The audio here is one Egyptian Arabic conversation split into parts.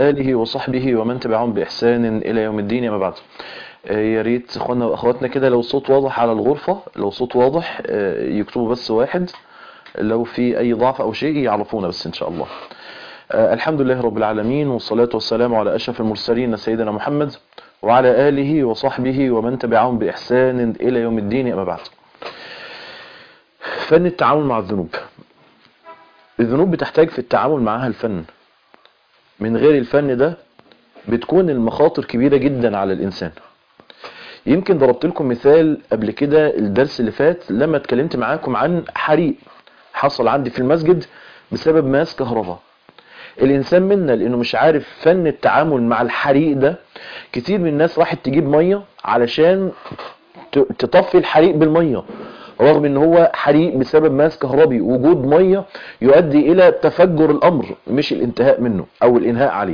آله وصحبه ومن تبعهم بإحسان إلى يوم الدين أما بعد آه، يا ريت اخوانا واخواتنا كده لو الصوت واضح على الغرفة لو صوت واضح آه، يكتبوا بس واحد لو في أي ضعف أو شيء يعرفونا بس إن شاء الله آه، الحمد لله رب العالمين والصلاة والسلام على أشرف المرسلين سيدنا محمد وعلى آله وصحبه ومن تبعهم بإحسان إلى يوم الدين أما بعد فن التعامل مع الذنوب الذنوب بتحتاج في التعامل معها الفن من غير الفن ده بتكون المخاطر كبيرة جدا على الإنسان يمكن ضربت لكم مثال قبل كده الدرس اللي فات لما اتكلمت معاكم عن حريق حصل عندي في المسجد بسبب ماس كهرباء الإنسان منا لأنه مش عارف فن التعامل مع الحريق ده كتير من الناس راحت تجيب مية علشان ت- تطفي الحريق بالمية رغم ان هو حريق بسبب ماس كهربي وجود مية يؤدي الى تفجر الامر مش الانتهاء منه او الانهاء عليه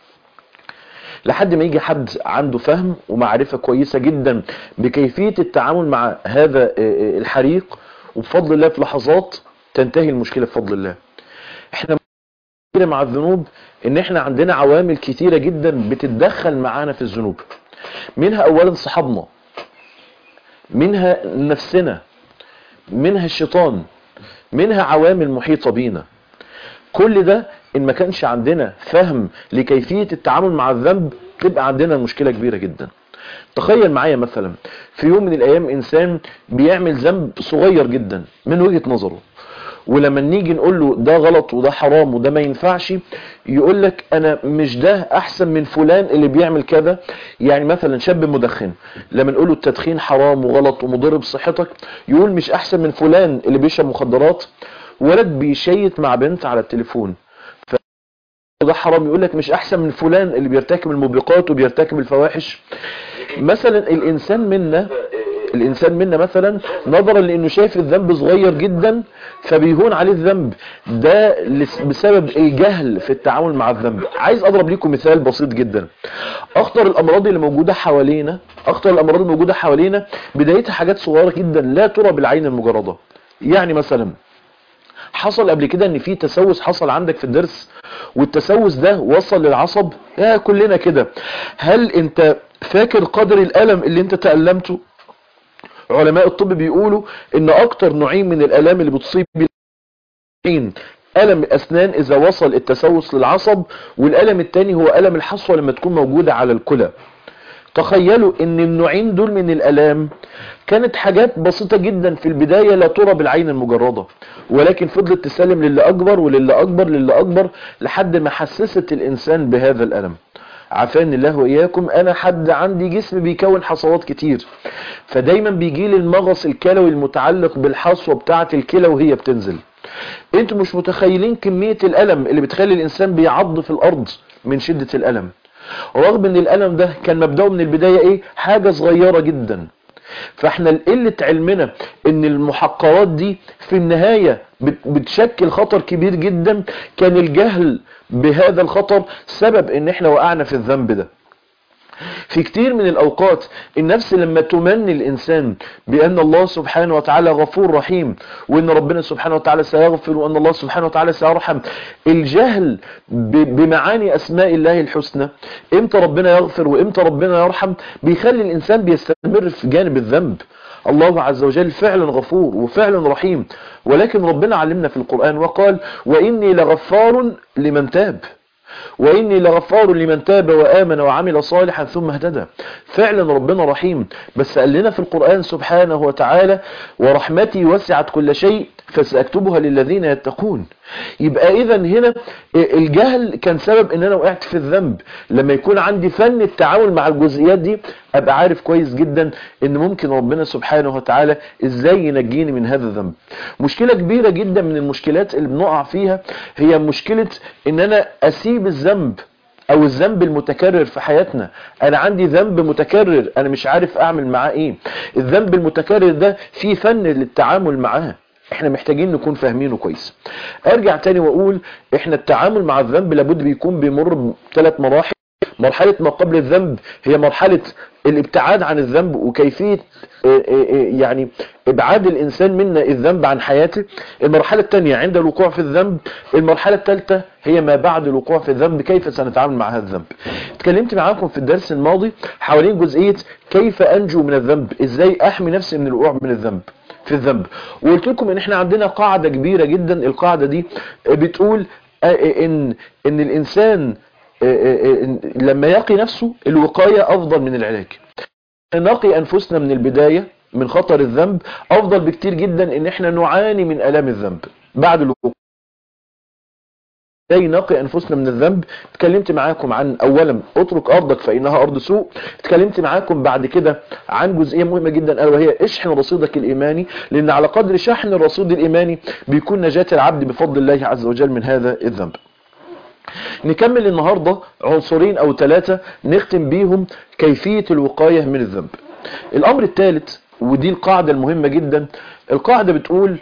لحد ما يجي حد عنده فهم ومعرفة كويسة جدا بكيفية التعامل مع هذا آه، آه، الحريق وبفضل الله في لحظات تنتهي المشكلة بفضل الله احنا مشكلة مع الذنوب ان احنا عندنا عوامل كتيرة جدا بتتدخل معانا في الذنوب منها اولا صحابنا منها نفسنا منها الشيطان منها عوامل محيطة بينا كل ده ان ما كانش عندنا فهم لكيفية التعامل مع الذنب تبقى عندنا مشكلة كبيرة جدا تخيل معايا مثلا في يوم من الايام انسان بيعمل ذنب صغير جدا من وجهة نظره ولما نيجي نقول له ده غلط وده حرام وده ما ينفعش يقول لك انا مش ده احسن من فلان اللي بيعمل كذا يعني مثلا شاب مدخن لما نقول له التدخين حرام وغلط ومضر بصحتك يقول مش احسن من فلان اللي بيشرب مخدرات ولد بيشيت مع بنت على التليفون ف ده حرام يقول لك مش احسن من فلان اللي بيرتكب الموبقات وبيرتكب الفواحش مثلا الانسان منا الانسان منا مثلا نظرا لانه شايف الذنب صغير جدا فبيهون عليه الذنب ده لس- بسبب الجهل في التعامل مع الذنب عايز اضرب لكم مثال بسيط جدا اخطر الامراض اللي موجوده حوالينا اخطر الامراض الموجوده حوالينا بدايتها حاجات صغيره جدا لا ترى بالعين المجرده يعني مثلا حصل قبل كده ان في تسوس حصل عندك في الضرس والتسوس ده وصل للعصب يا كلنا كده هل انت فاكر قدر الالم اللي انت تألمته علماء الطب بيقولوا ان اكتر نوعين من الالام اللي بتصيب العين ألم الأسنان إذا وصل التسوس للعصب والألم التاني هو ألم الحصوة لما تكون موجودة على الكلى تخيلوا ان النوعين دول من الالام كانت حاجات بسيطة جدا في البداية لا ترى بالعين المجردة ولكن فضلت تسلم للي اكبر وللي اكبر للي اكبر لحد ما حسست الانسان بهذا الالم عافاني الله واياكم انا حد عندي جسم بيكون حصوات كتير فدايما بيجي لي المغص الكلوي المتعلق بالحصوة بتاعة الكلى وهي بتنزل انتوا مش متخيلين كمية الالم اللي بتخلي الانسان بيعض في الارض من شدة الالم رغم ان الالم ده كان مبدأه من البداية ايه حاجة صغيرة جدا فاحنا لقلة علمنا ان المحقرات دي في النهاية بت- بتشكل خطر كبير جدا كان الجهل بهذا الخطر سبب ان احنا وقعنا في الذنب ده في كتير من الأوقات النفس لما تمني الإنسان بأن الله سبحانه وتعالى غفور رحيم وأن ربنا سبحانه وتعالى سيغفر وأن الله سبحانه وتعالى سيرحم الجهل ب- بمعاني أسماء الله الحسنى إمتى ربنا يغفر وإمتى ربنا يرحم بيخلي الإنسان بيستمر في جانب الذنب الله عز وجل فعلا غفور وفعلا رحيم ولكن ربنا علمنا في القرآن وقال وإني لغفار لمن تاب وإني لغفار لمن تاب وآمن وعمل صالحا ثم اهتدى فعلا ربنا رحيم بس قال لنا في القرآن سبحانه وتعالى ورحمتي وسعت كل شيء فسأكتبها للذين يتقون يبقى إذا هنا الجهل كان سبب ان انا وقعت في الذنب لما يكون عندي فن التعامل مع الجزئيات دي ابقى عارف كويس جدا ان ممكن ربنا سبحانه وتعالى ازاي ينجيني من هذا الذنب مشكلة كبيرة جدا من المشكلات اللي بنقع فيها هي مشكلة ان انا اسيب الذنب او الذنب المتكرر في حياتنا انا عندي ذنب متكرر انا مش عارف اعمل معاه ايه الذنب المتكرر ده في فن للتعامل معاه احنا محتاجين نكون فاهمينه كويس ارجع تاني واقول احنا التعامل مع الذنب لابد بيكون بيمر بثلاث مراحل مرحلة ما قبل الذنب هي مرحلة الابتعاد عن الذنب وكيفية يعني ابعاد الانسان منا الذنب عن حياته المرحلة الثانية عند الوقوع في الذنب المرحلة الثالثة هي ما بعد الوقوع في الذنب كيف سنتعامل مع هذا الذنب اتكلمت معاكم في الدرس الماضي حوالين جزئية كيف انجو من الذنب ازاي احمي نفسي من الوقوع من الذنب في الذنب وقلت لكم ان احنا عندنا قاعدة كبيرة جدا القاعدة دي بتقول ان ان الانسان لما يقي نفسه الوقاية افضل من العلاج نقي انفسنا من البداية من خطر الذنب افضل بكتير جدا ان احنا نعاني من الام الذنب بعد الوقوع ازاي نقي انفسنا من الذنب اتكلمت معاكم عن اولا اترك ارضك فانها ارض سوء اتكلمت معاكم بعد كده عن جزئيه مهمه جدا الا وهي اشحن رصيدك الايماني لان على قدر شحن الرصيد الايماني بيكون نجاه العبد بفضل الله عز وجل من هذا الذنب نكمل النهاردة عنصرين او ثلاثة نختم بيهم كيفية الوقاية من الذنب الامر الثالث ودي القاعدة المهمة جدا القاعدة بتقول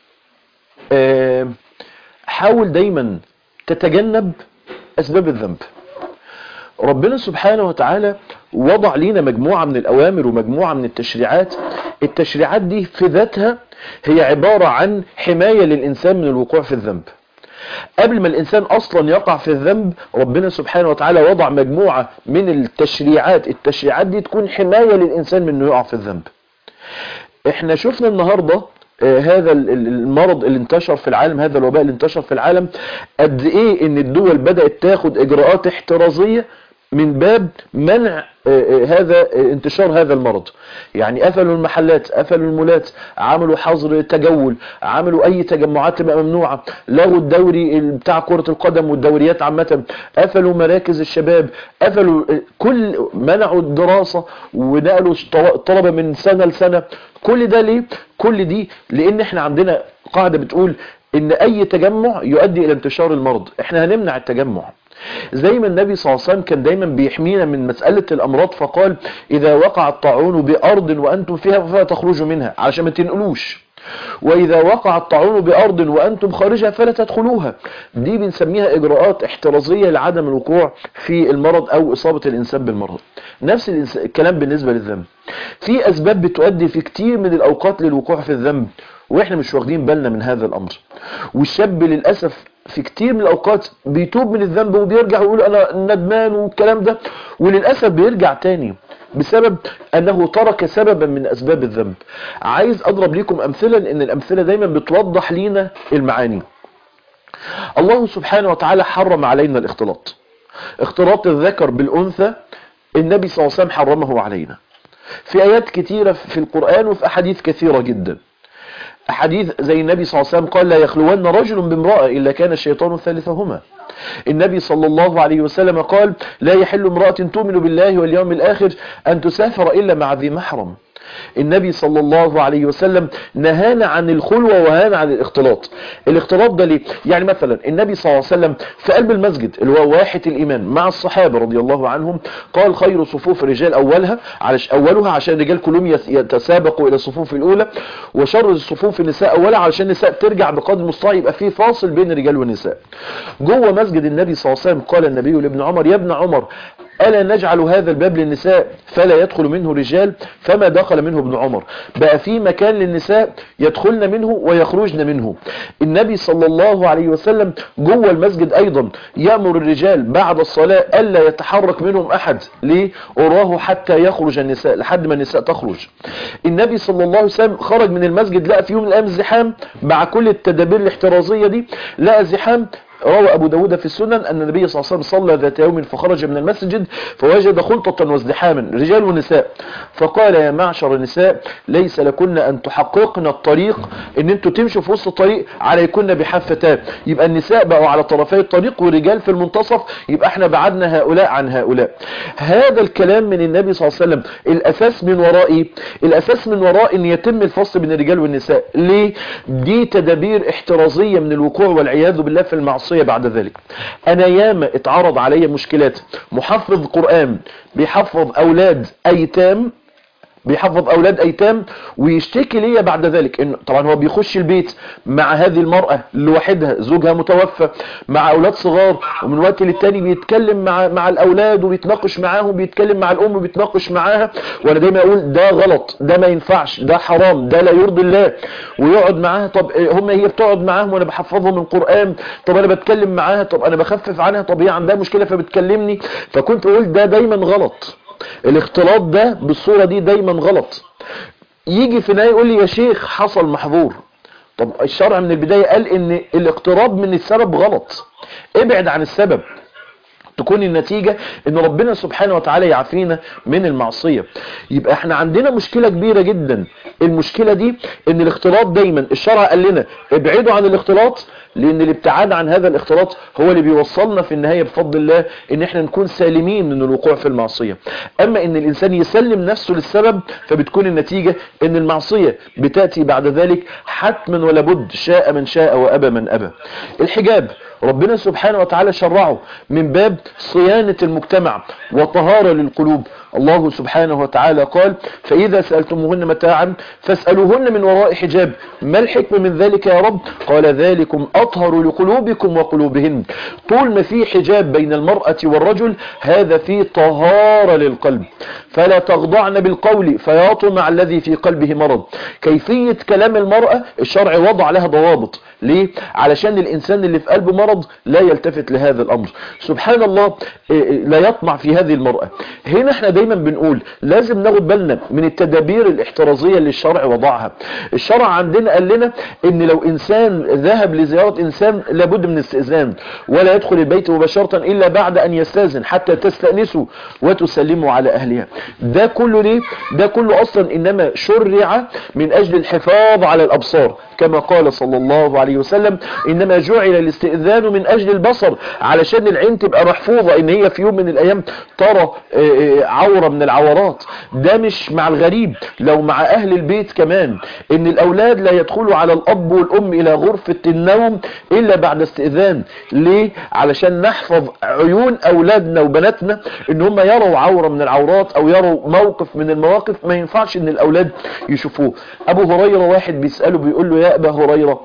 آه حاول دايما تتجنب اسباب الذنب ربنا سبحانه وتعالى وضع لنا مجموعة من الأوامر ومجموعة من التشريعات التشريعات دي في ذاتها هي عبارة عن حماية للإنسان من الوقوع في الذنب قبل ما الإنسان أصلا يقع في الذنب ربنا سبحانه وتعالى وضع مجموعة من التشريعات التشريعات دي تكون حماية للإنسان من أنه يقع في الذنب احنا شفنا النهاردة آه هذا المرض اللي انتشر في العالم هذا الوباء اللي انتشر في العالم قد ايه ان الدول بدأت تاخد اجراءات احترازية من باب منع هذا انتشار هذا المرض يعني قفلوا المحلات قفلوا المولات عملوا حظر تجول عملوا اي تجمعات تبقى ممنوعة لغوا الدوري بتاع كرة القدم والدوريات عامة قفلوا مراكز الشباب قفلوا كل منعوا الدراسة ونقلوا الطلبة من سنة لسنة كل ده ليه كل دي لان احنا عندنا قاعدة بتقول ان اي تجمع يؤدي الى انتشار المرض احنا هنمنع التجمع زي ما النبي صلى الله عليه وسلم كان دايما بيحمينا من مسألة الأمراض فقال إذا وقع الطاعون بأرض وأنتم فيها فلا تخرجوا منها علشان ما تنقلوش وإذا وقع الطاعون بأرض وأنتم خارجها فلا تدخلوها دي بنسميها إجراءات احترازية لعدم الوقوع في المرض أو إصابة الإنسان بالمرض نفس الكلام بالنسبة للذنب في أسباب بتؤدي في كتير من الأوقات للوقوع في الذنب وإحنا مش واخدين بالنا من هذا الأمر والشاب للأسف في كتير من الأوقات بيتوب من الذنب وبيرجع ويقول أنا ندمان والكلام ده وللأسف بيرجع تاني بسبب أنه ترك سببا من أسباب الذنب عايز أضرب لكم أمثلة لأن الأمثلة دايما بتوضح لينا المعاني الله سبحانه وتعالى حرم علينا الاختلاط اختلاط الذكر بالأنثى النبي صلى الله عليه وسلم حرمه علينا في آيات كثيرة في القرآن وفي أحاديث كثيرة جدا حديث زي النبي صلى الله عليه وسلم قال لا يخلون رجل بامرأة إلا كان الشيطان ثالثهما النبي صلى الله عليه وسلم قال لا يحل امرأة تؤمن بالله واليوم الآخر أن تسافر إلا مع ذي محرم النبي صلى الله عليه وسلم نهانا عن الخلوة وهانا عن الاختلاط الاختلاط ده ليه يعني مثلا النبي صلى الله عليه وسلم في قلب المسجد اللي هو واحد الإيمان مع الصحابة رضي الله عنهم قال خير صفوف الرجال أولها علش أولها عشان الرجال كلهم يتسابقوا إلى الصفوف الأولى وشر الصفوف النساء أولها علشان النساء ترجع بقدر المستطاع يبقى في فاصل بين الرجال والنساء جوه مسجد النبي صلى الله عليه وسلم قال النبي لابن عمر يا ابن عمر ألا نجعل هذا الباب للنساء فلا يدخل منه رجال فما دخل منه ابن عمر بقى في مكان للنساء يدخلن منه ويخرجن منه النبي صلى الله عليه وسلم جوه المسجد أيضا يأمر الرجال بعد الصلاة ألا يتحرك منهم أحد ليه أراه حتى يخرج النساء لحد ما النساء تخرج النبي صلى الله عليه وسلم خرج من المسجد لقى في يوم من الأيام زحام مع كل التدابير الاحترازية دي لقى زحام روى أبو داود في السنن أن النبي صلى الله عليه وسلم صلى ذات يوم فخرج من المسجد فوجد خلطة وازدحاما رجال ونساء فقال يا معشر النساء ليس لكن أن تحققن الطريق أن انتوا تمشوا في وسط الطريق عليكن بحفتان يبقى النساء بقوا على طرفي الطريق والرجال في المنتصف يبقى احنا بعدنا هؤلاء عن هؤلاء هذا الكلام من النبي صلى الله عليه وسلم الأساس من ورائي الأساس من وراء أن يتم الفصل بين الرجال والنساء ليه دي تدابير احترازية من الوقوع والعياذ بالله في المعصية بعد ذلك انا ياما اتعرض علي مشكلات محفظ قرآن بيحفظ اولاد ايتام بيحفظ اولاد ايتام ويشتكي ليا بعد ذلك انه طبعا هو بيخش البيت مع هذه المرأة لوحدها زوجها متوفى مع اولاد صغار ومن وقت للتاني بيتكلم مع مع الاولاد وبيتناقش معاهم بيتكلم مع الام وبيتناقش معاها وانا دايما اقول ده غلط ده ما ينفعش ده حرام ده لا يرضي الله ويقعد معاها طب هم هي بتقعد معاهم وانا بحفظهم القرآن طب انا بتكلم معاها طب انا بخفف عنها طب هي عندها مشكلة فبتكلمني فكنت اقول ده دايما غلط الاختلاط ده بالصورة دي دايما غلط يجي في النهاية يقول لي يا شيخ حصل محظور طب الشرع من البداية قال ان الاقتراب من السبب غلط ابعد عن السبب تكون النتيجة ان ربنا سبحانه وتعالى يعافينا من المعصية يبقى احنا عندنا مشكلة كبيرة جدا المشكلة دي ان الاختلاط دايما الشرع قال لنا ابعدوا عن الاختلاط لان الابتعاد عن هذا الاختلاط هو اللي بيوصلنا في النهاية بفضل الله ان احنا نكون سالمين من الوقوع في المعصية اما ان الانسان يسلم نفسه للسبب فبتكون النتيجة ان المعصية بتأتي بعد ذلك حتما ولا بد شاء من شاء وابى من ابى الحجاب ربنا سبحانه وتعالى شرعه من باب صيانة المجتمع وطهارة للقلوب الله سبحانه وتعالى قال فإذا سألتموهن متاعا فاسألوهن من وراء حجاب ما الحكم من ذلك يا رب قال ذلكم أطهر لقلوبكم وقلوبهن طول ما في حجاب بين المرأة والرجل هذا في طهارة للقلب فلا تخضعن بالقول فيطمع الذي في قلبه مرض كيفية كلام المرأة الشرع وضع لها ضوابط ليه؟ علشان الإنسان اللي في قلبه مرض لا يلتفت لهذا الأمر سبحان الله لا يطمع في هذه المرأة هنا احنا دايما بنقول لازم ناخد بالنا من التدابير الاحترازية اللي الشرع وضعها الشرع عندنا قال لنا ان لو انسان ذهب لزيارة انسان لابد من استئذان ولا يدخل البيت مباشرة الا بعد ان يستاذن حتى تستأنسوا وتسلموا على اهلها ده كله ليه ده كله اصلا انما شرع من اجل الحفاظ على الابصار كما قال صلى الله عليه وسلم انما جعل الاستئذان من اجل البصر علشان العين تبقى محفوظة ان هي في يوم من الايام ترى عورة من العورات ده مش مع الغريب لو مع اهل البيت كمان ان الاولاد لا يدخلوا على الاب والام الى غرفة النوم الا بعد استئذان ليه علشان نحفظ عيون اولادنا وبناتنا ان هم يروا عورة من العورات او يروا موقف من المواقف ما ينفعش ان الاولاد يشوفوه ابو هريرة واحد بيسأله بيقول له يا ابا هريرة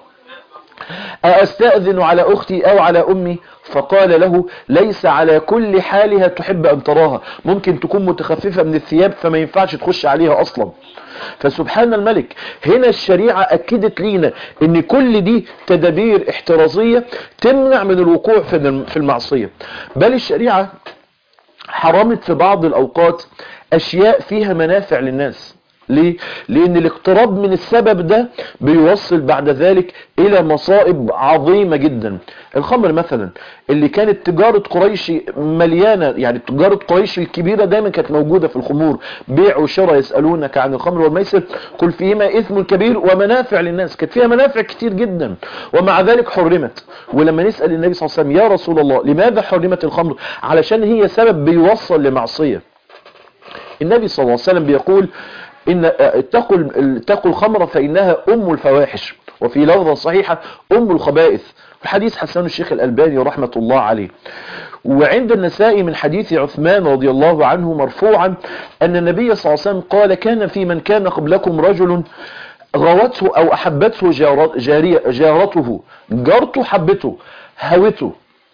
أستأذن على أختي أو على أمي فقال له ليس على كل حالها تحب أن تراها ممكن تكون متخففة من الثياب فما ينفعش تخش عليها أصلا فسبحان الملك هنا الشريعة أكدت لينا ان كل دي تدابير احترازية تمنع من الوقوع في المعصية بل الشريعة حرمت في بعض الأوقات أشياء فيها منافع للناس ليه؟ لأن الاقتراب من السبب ده بيوصل بعد ذلك إلى مصائب عظيمة جدا الخمر مثلا اللي كانت تجارة قريش مليانة يعني تجارة قريش الكبيرة دايما كانت موجودة في الخمور بيع وشراء يسألونك عن الخمر والميسر قل فيهما إثم كبير ومنافع للناس كانت فيها منافع كتير جدا ومع ذلك حرمت ولما نسأل النبي صلى الله عليه وسلم يا رسول الله لماذا حرمت الخمر علشان هي سبب بيوصل لمعصية النبي صلى الله عليه وسلم بيقول إن اتقوا اتقوا الخمر فإنها أم الفواحش وفي لفظة صحيحة أم الخبائث الحديث حسن الشيخ الألباني رحمة الله عليه وعند النساء من حديث عثمان رضي الله عنه مرفوعا أن النبي صلى الله عليه وسلم قال كان في من كان قبلكم رجل غوته أو أحبته جارية جارته جارته حبته هوته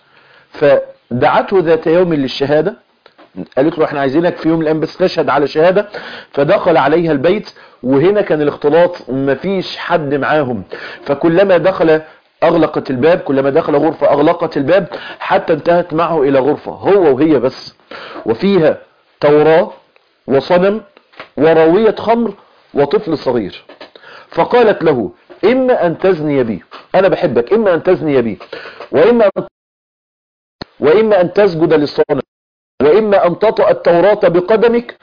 فدعته ذات يوم للشهادة قالت له احنا عايزينك في يوم من الايام بس تشهد على شهادة فدخل عليها البيت وهنا كان الاختلاط مفيش حد معاهم فكلما دخل اغلقت الباب كلما دخل غرفة اغلقت الباب حتى انتهت معه الى غرفة هو وهي بس وفيها توراة وصنم وراوية خمر وطفل صغير فقالت له اما ان تزني بي انا بحبك اما ان تزني بي واما ان واما ان تسجد للصنم واما ان تطأ التوراة بقدمك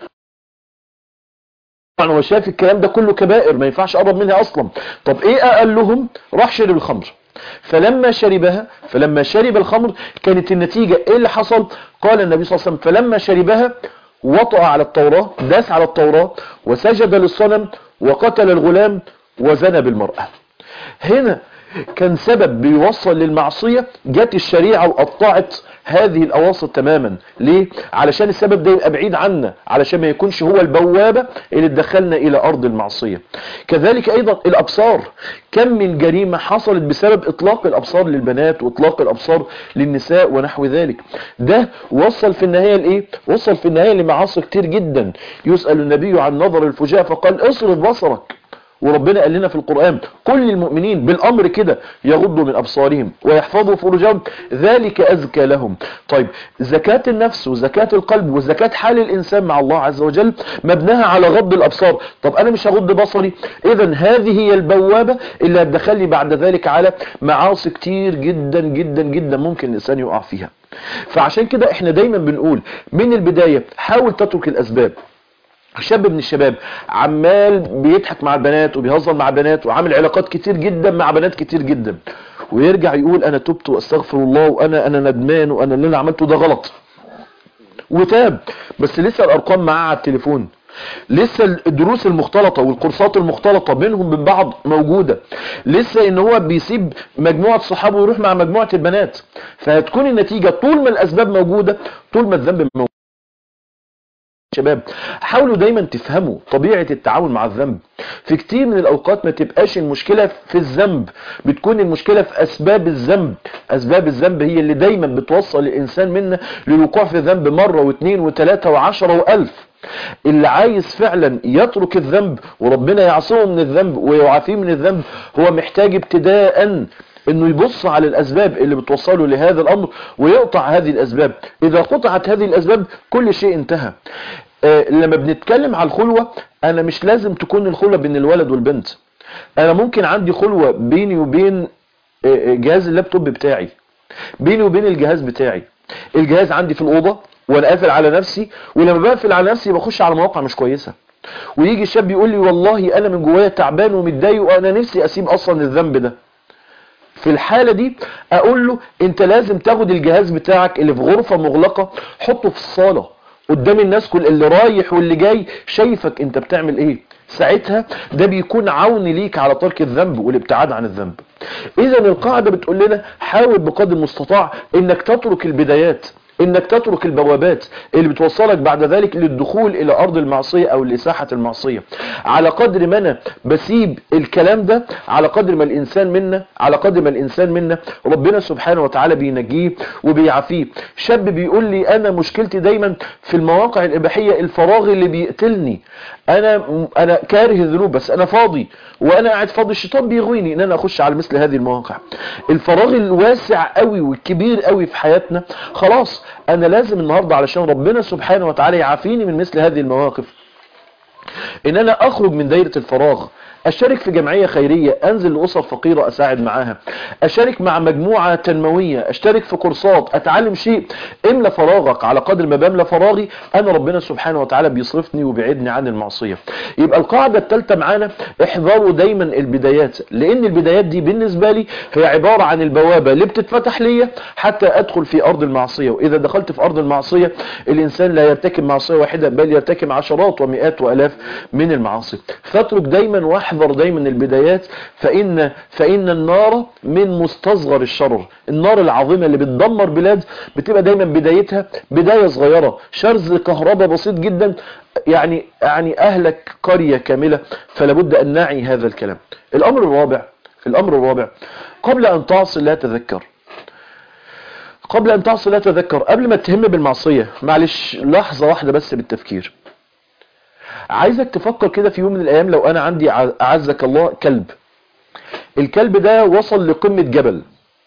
طبعا هو شاف الكلام ده كله كبائر ما ينفعش اقرب منها اصلا طب ايه اقل لهم راح شرب الخمر فلما شربها فلما شرب الخمر كانت النتيجة ايه اللي حصل قال النبي صلى الله عليه وسلم فلما شربها وطأ على التوراة داس على التوراة وسجد للصنم وقتل الغلام وزنى بالمرأة هنا كان سبب بيوصل للمعصية جت الشريعة وقطعت هذه الاواسط تماما ليه علشان السبب ده يبقى بعيد عنا علشان ما يكونش هو البوابة اللي تدخلنا الى ارض المعصية كذلك ايضا الابصار كم من جريمة حصلت بسبب اطلاق الابصار للبنات واطلاق الابصار للنساء ونحو ذلك ده وصل في النهاية لايه وصل في النهاية لمعاصي كتير جدا يسأل النبي عن نظر الفجاء فقال اصرف بصرك وربنا قال لنا في القرآن كل المؤمنين بالأمر كده يغضوا من أبصارهم ويحفظوا فروجهم ذلك أزكى لهم طيب زكاة النفس وزكاة القلب وزكاة حال الإنسان مع الله عز وجل مبناها على غض الأبصار طب أنا مش هغض بصري إذا هذه هي البوابة اللي هتدخلني بعد ذلك على معاصي كتير جدا جدا جدا ممكن الإنسان يقع فيها فعشان كده احنا دايما بنقول من البداية حاول تترك الأسباب شاب من الشباب عمال بيضحك مع البنات وبيهزر مع البنات وعامل علاقات كتير جدا مع بنات كتير جدا ويرجع يقول انا تبت واستغفر الله وانا انا ندمان وانا اللي انا عملته ده غلط وتاب بس لسه الارقام معاه على التليفون لسه الدروس المختلطة والكورسات المختلطة بينهم من بعض موجودة لسه ان هو بيسيب مجموعة صحابه ويروح مع مجموعة البنات فهتكون النتيجة طول ما الاسباب موجودة طول ما الذنب موجود شباب حاولوا دايما تفهموا طبيعة التعامل مع الذنب في كتير من الاوقات ما تبقاش المشكلة في الذنب بتكون المشكلة في اسباب الذنب اسباب الذنب هي اللي دايما بتوصل الانسان منا للوقوع في الذنب مرة واثنين وثلاثة وعشرة والف اللي عايز فعلا يترك الذنب وربنا يعصمه من الذنب ويعافيه من الذنب هو محتاج ابتداء انه يبص على الاسباب اللي بتوصله لهذا الامر ويقطع هذه الاسباب اذا قطعت هذه الاسباب كل شيء انتهى آه لما بنتكلم على الخلوة انا مش لازم تكون الخلوة بين الولد والبنت انا ممكن عندي خلوة بيني وبين آه جهاز اللابتوب بتاعي بيني وبين الجهاز بتاعي الجهاز عندي في الاوضه وانا قافل على نفسي ولما بقفل على نفسي بخش على مواقع مش كويسه ويجي الشاب يقول لي والله انا من جوايا تعبان ومتضايق وانا نفسي اسيب اصلا الذنب ده في الحالة دي اقول له انت لازم تاخد الجهاز بتاعك اللي في غرفة مغلقة حطه في الصالة قدام الناس كل اللي رايح واللي جاي شايفك انت بتعمل ايه ساعتها ده بيكون عون ليك على ترك الذنب والابتعاد عن الذنب اذا القاعدة بتقول لنا حاول بقدر المستطاع انك تترك البدايات انك تترك البوابات اللي بتوصلك بعد ذلك للدخول الى ارض المعصية او لساحة المعصية على قدر ما انا بسيب الكلام ده على قدر ما الانسان منا على قدر ما الانسان منا ربنا سبحانه وتعالى بينجيه وبيعافيه شاب بيقول لي انا مشكلتي دايما في المواقع الاباحية الفراغ اللي بيقتلني انا انا كاره الذنوب بس انا فاضي وانا قاعد فاضي الشيطان بيغويني ان انا اخش على مثل هذه المواقع الفراغ الواسع قوي والكبير قوي في حياتنا خلاص انا لازم النهاردة علشان ربنا سبحانه وتعالى يعافيني من مثل هذه المواقف ان انا اخرج من دايرة الفراغ اشارك في جمعية خيرية انزل لأسر فقيرة اساعد معاها اشارك مع مجموعة تنموية اشترك في كورسات اتعلم شيء املى فراغك على قدر ما بملى فراغي انا ربنا سبحانه وتعالى بيصرفني وبيعدني عن المعصية يبقى القاعدة الثالثة معانا احذروا دايما البدايات لان البدايات دي بالنسبة لي هي عبارة عن البوابة اللي بتتفتح ليا حتى ادخل في ارض المعصية واذا دخلت في ارض المعصية الانسان لا يرتكب معصية واحدة بل يرتكب عشرات ومئات والاف من المعاصي فاترك دايما واحد احذر دايما البدايات فإن, فإن النار من مستصغر الشر النار العظيمة اللي بتدمر بلاد بتبقى دايما بدايتها بداية صغيرة شرز كهرباء بسيط جدا يعني يعني أهلك قرية كاملة فلا بد أن نعي هذا الكلام الأمر الرابع الأمر الرابع قبل أن تعصي لا تذكر قبل أن تعصي لا تذكر قبل ما تهم بالمعصية معلش لحظة واحدة بس بالتفكير عايزك تفكر كده في يوم من الايام لو انا عندي اعزك الله كلب الكلب ده وصل لقمة جبل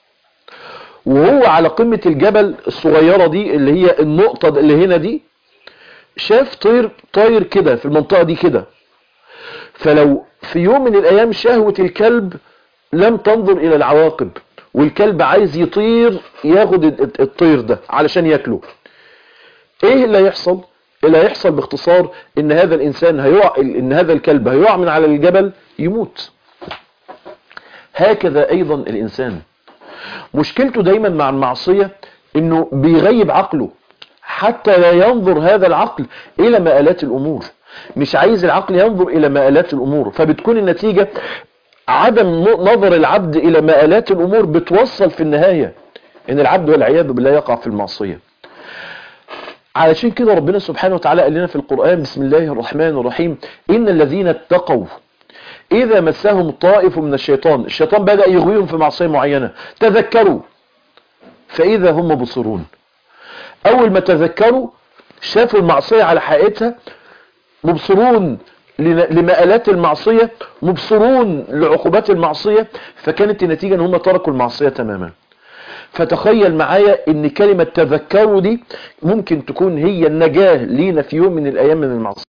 وهو على قمة الجبل الصغيرة دي اللي هي النقطة اللي هنا دي شاف طير طاير كده في المنطقة دي كده فلو في يوم من الايام شهوة الكلب لم تنظر الى العواقب والكلب عايز يطير ياخد الطير ده علشان ياكله ايه اللي هيحصل اللي هيحصل باختصار ان هذا الانسان هيقع ان هذا الكلب هيقع من على الجبل يموت هكذا ايضا الانسان مشكلته دايما مع المعصية انه بيغيب عقله حتى لا ينظر هذا العقل الى مآلات الامور مش عايز العقل ينظر الى مآلات الامور فبتكون النتيجة عدم نظر العبد الى مآلات الامور بتوصل في النهاية ان العبد والعياذ بالله يقع في المعصية علشان كده ربنا سبحانه وتعالى قال لنا في القرآن بسم الله الرحمن الرحيم إن الذين اتقوا إذا مسهم طائف من الشيطان الشيطان بدأ يغويهم في معصية معينة تذكروا فإذا هم مبصرون أول ما تذكروا شافوا المعصية على حقيقتها مبصرون لمآلات المعصية مبصرون لعقوبات المعصية فكانت النتيجة ان هم تركوا المعصية تماما فتخيل معايا ان كلمة تذكروا دي ممكن تكون هي النجاة لينا في يوم من الايام من المعصية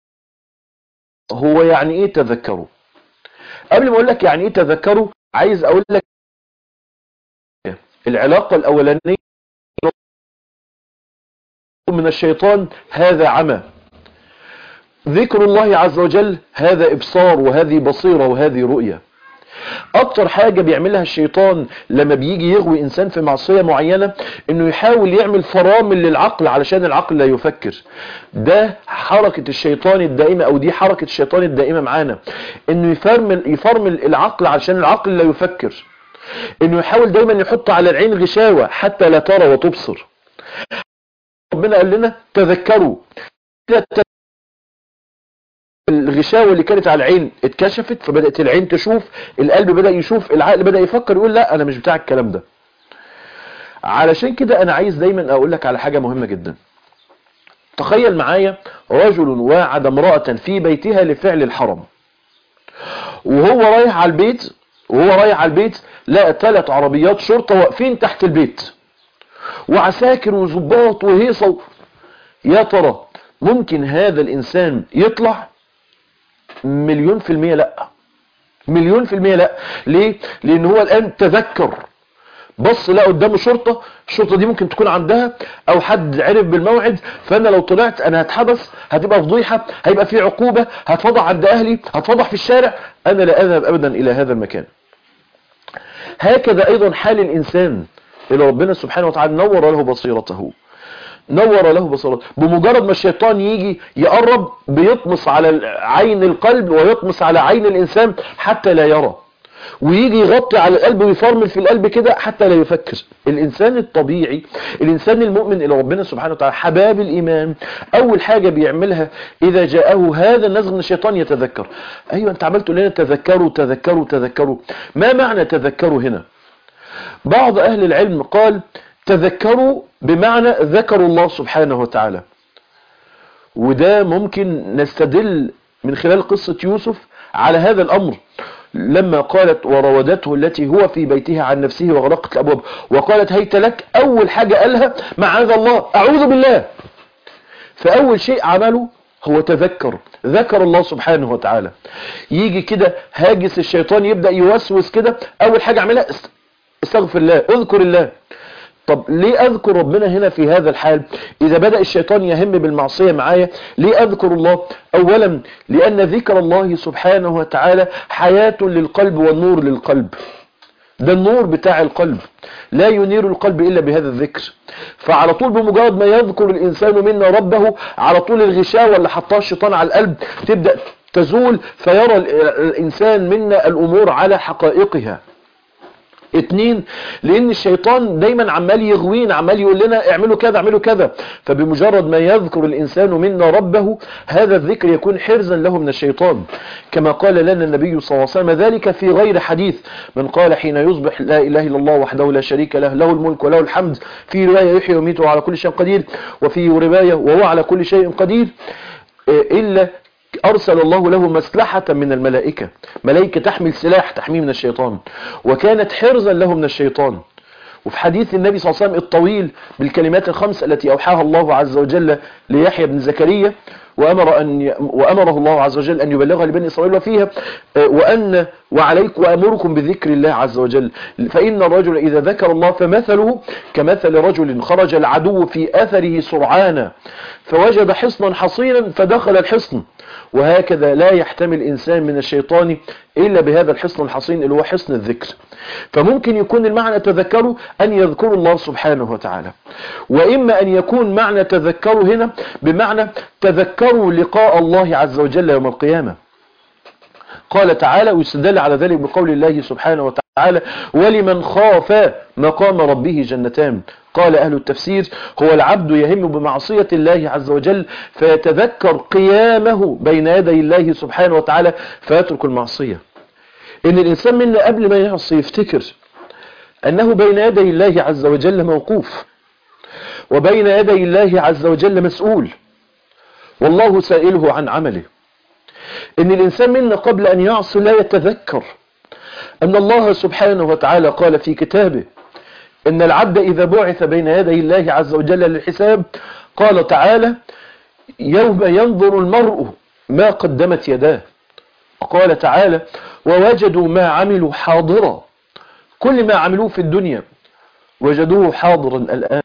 هو يعني ايه تذكروا قبل ما اقول لك يعني ايه تذكروا عايز اقول لك العلاقة الاولانية من الشيطان هذا عمى ذكر الله عز وجل هذا ابصار وهذه بصيرة وهذه رؤية اكتر حاجة بيعملها الشيطان لما بيجي يغوي انسان في معصية معينة انه يحاول يعمل فرامل للعقل علشان العقل لا يفكر ده حركة الشيطان الدائمة او دي حركة الشيطان الدائمة معانا انه يفرمل, يفرمل العقل علشان العقل لا يفكر انه يحاول دايما يحط على العين غشاوة حتى لا ترى وتبصر ربنا قال لنا تذكروا الغشاوة اللي كانت على العين اتكشفت فبدأت العين تشوف القلب بدأ يشوف العقل بدأ يفكر يقول لا انا مش بتاع الكلام ده علشان كده انا عايز دايما اقول لك على حاجة مهمة جدا تخيل معايا رجل واعد امرأة في بيتها لفعل الحرم وهو رايح على البيت وهو رايح على البيت لقى ثلاث عربيات شرطة واقفين تحت البيت وعساكر وظباط وهيصة يا ترى ممكن هذا الانسان يطلع مليون في المية لا مليون في المية لا ليه لان هو الان تذكر بص لا قدامه شرطة الشرطة دي ممكن تكون عندها او حد عرف بالموعد فانا لو طلعت انا هتحبس هتبقى فضيحة هيبقى في عقوبة هتفضح عند اهلي هتفضح في الشارع انا لا اذهب ابدا الى هذا المكان هكذا ايضا حال الانسان اللي ربنا سبحانه وتعالى نور له بصيرته نور له بصيرته بمجرد ما الشيطان يجي يقرب بيطمس على عين القلب ويطمس على عين الإنسان حتى لا يرى ويجي يغطي على القلب ويفرمل في القلب كده حتى لا يفكر الإنسان الطبيعي الإنسان المؤمن إلى ربنا سبحانه وتعالى حباب الإيمان أول حاجة بيعملها إذا جاءه هذا النزغ من الشيطان يتذكر أيوة أنت عملت لنا تذكروا تذكروا تذكروا ما معنى تذكروا هنا بعض أهل العلم قال تذكروا بمعنى ذكروا الله سبحانه وتعالى وده ممكن نستدل من خلال قصة يوسف على هذا الأمر لما قالت وراودته التي هو في بيتها عن نفسه وغلقت الأبواب وقالت هيت لك أول حاجة قالها معاذ الله أعوذ بالله فأول شيء عمله هو تذكر ذكر الله سبحانه وتعالى يجي كده هاجس الشيطان يبدأ يوسوس كده أول حاجة عملها استغفر الله اذكر الله طب ليه اذكر ربنا هنا في هذا الحال اذا بدأ الشيطان يهم بالمعصية معايا ليه اذكر الله اولا لان ذكر الله سبحانه وتعالى حياة للقلب والنور للقلب ده النور بتاع القلب لا ينير القلب إلا بهذا الذكر فعلى طول بمجرد ما يذكر الإنسان منا ربه على طول الغشاوة اللي حطها الشيطان على القلب تبدأ تزول فيرى الإنسان منا الأمور على حقائقها اتنين لان الشيطان دايما عمال يغوين عمال يقول لنا اعملوا كذا اعملوا كذا فبمجرد ما يذكر الانسان منا ربه هذا الذكر يكون حرزا له من الشيطان كما قال لنا النبي صلى الله عليه وسلم ذلك في غير حديث من قال حين يصبح لا اله الا الله وحده لا شريك له له الملك وله الحمد في رواية يحيي ويميت وعلى كل شيء قدير وفي رواية وهو على كل شيء قدير إلا أرسل الله له مسلحة من الملائكة ملائكة تحمل سلاح تحميه من الشيطان وكانت حرزا له من الشيطان وفي حديث النبي صلى الله عليه وسلم الطويل بالكلمات الخمس التي أوحاها الله عز وجل ليحيى بن زكريا وأمر أن ي... وأمره الله عز وجل أن يبلغها لبني إسرائيل وفيها وأن وعليك وأمركم بذكر الله عز وجل فإن الرجل إذا ذكر الله فمثله كمثل رجل خرج العدو في أثره سرعانا فوجد حصنا حصينا فدخل الحصن وهكذا لا يحتمل إنسان من الشيطان إلا بهذا الحصن الحصين اللي هو حصن الذكر فممكن يكون المعنى تذكروا أن يذكروا الله سبحانه وتعالى وإما أن يكون معنى تذكروا هنا بمعنى تذكروا لقاء الله عز وجل يوم القيامة قال تعالى ويستدل على ذلك بقول الله سبحانه وتعالى ولمن خاف مقام ربه جنتان قال أهل التفسير هو العبد يهم بمعصية الله عز وجل فيتذكر قيامه بين يدي الله سبحانه وتعالى فيترك المعصية إن الإنسان منا قبل ما يعصي يفتكر أنه بين يدي الله عز وجل موقوف وبين يدي الله عز وجل مسؤول والله سائله عن عمله ان الانسان منا قبل ان يعصي لا يتذكر ان الله سبحانه وتعالى قال في كتابه ان العبد اذا بعث بين يدي الله عز وجل للحساب قال تعالى يوم ينظر المرء ما قدمت يداه وقال تعالى ووجدوا ما عملوا حاضرا كل ما عملوه في الدنيا وجدوه حاضرا الآن